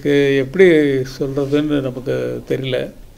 இதுக்கு எப்படி சொல்கிறதுன்னு நமக்கு தெரியல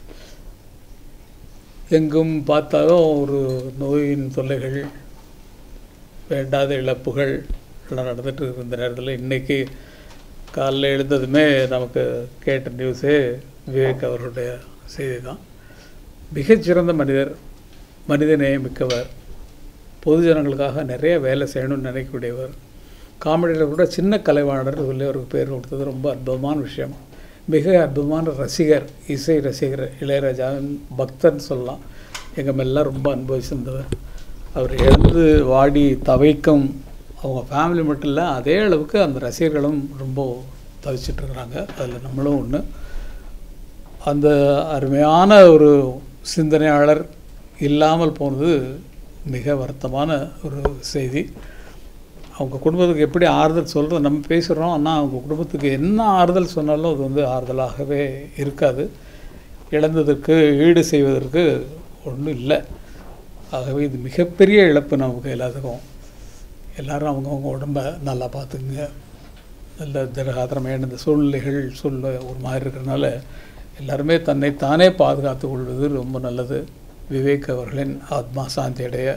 எங்கும் பார்த்தாலும் ஒரு நோயின் தொல்லைகள் வேண்டாத இழப்புகள் எல்லாம் நடந்துட்டு இருக்கிற இந்த நேரத்தில் இன்றைக்கி காலைல எழுந்ததுமே நமக்கு கேட்ட நியூஸே விவேக் அவருடைய செய்தி தான் மிகச்சிறந்த மனிதர் மனிதநேயம் மிக்கவர் பொதுஜனங்களுக்காக நிறைய வேலை செய்யணும்னு நினைக்கக்கூடியவர் காமெடியில் கூட சின்ன கலைவாணர் சொல்லி அவருக்கு பேர் கொடுத்தது ரொம்ப அற்புதமான விஷயம் மிக அற்புதமான ரசிகர் இசை ரசிகர் இளையராஜாவின் பக்தன் சொல்லலாம் எங்கள் மேலாம் ரொம்ப அனுபவிச்சிருந்தவர் அவர் எழுந்து வாடி தவைக்கும் அவங்க ஃபேமிலி மட்டும் இல்லை அதே அளவுக்கு அந்த ரசிகர்களும் ரொம்ப தவிச்சிட்ருக்குறாங்க அதில் நம்மளும் ஒன்று அந்த அருமையான ஒரு சிந்தனையாளர் இல்லாமல் போனது மிக வருத்தமான ஒரு செய்தி அவங்க குடும்பத்துக்கு எப்படி ஆறுதல் சொல்கிறது நம்ம பேசுகிறோம் ஆனால் அவங்க குடும்பத்துக்கு என்ன ஆறுதல் சொன்னாலும் அது வந்து ஆறுதலாகவே இருக்காது இழந்ததற்கு ஈடு செய்வதற்கு ஒன்றும் இல்லை ஆகவே இது மிகப்பெரிய இழப்பு நமக்கு எல்லாத்துக்கும் எல்லாரும் அவங்கவுங்க உடம்ப நல்லா பார்த்துக்குங்க நல்ல திரகாத்திரமையான இந்த சூழ்நிலைகள் சூழ்நிலை ஒரு மாதிரி இருக்கிறனால எல்லாருமே தன்னை தானே பாதுகாத்து கொள்வது ரொம்ப நல்லது விவேக் அவர்களின் ஆத்மா சாந்தி அடைய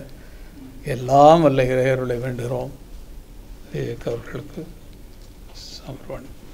எல்லாம் வல்ல இறையருளை வேண்டுகிறோம் விவேக் அவர்களுக்கு சமர்ப்பணம்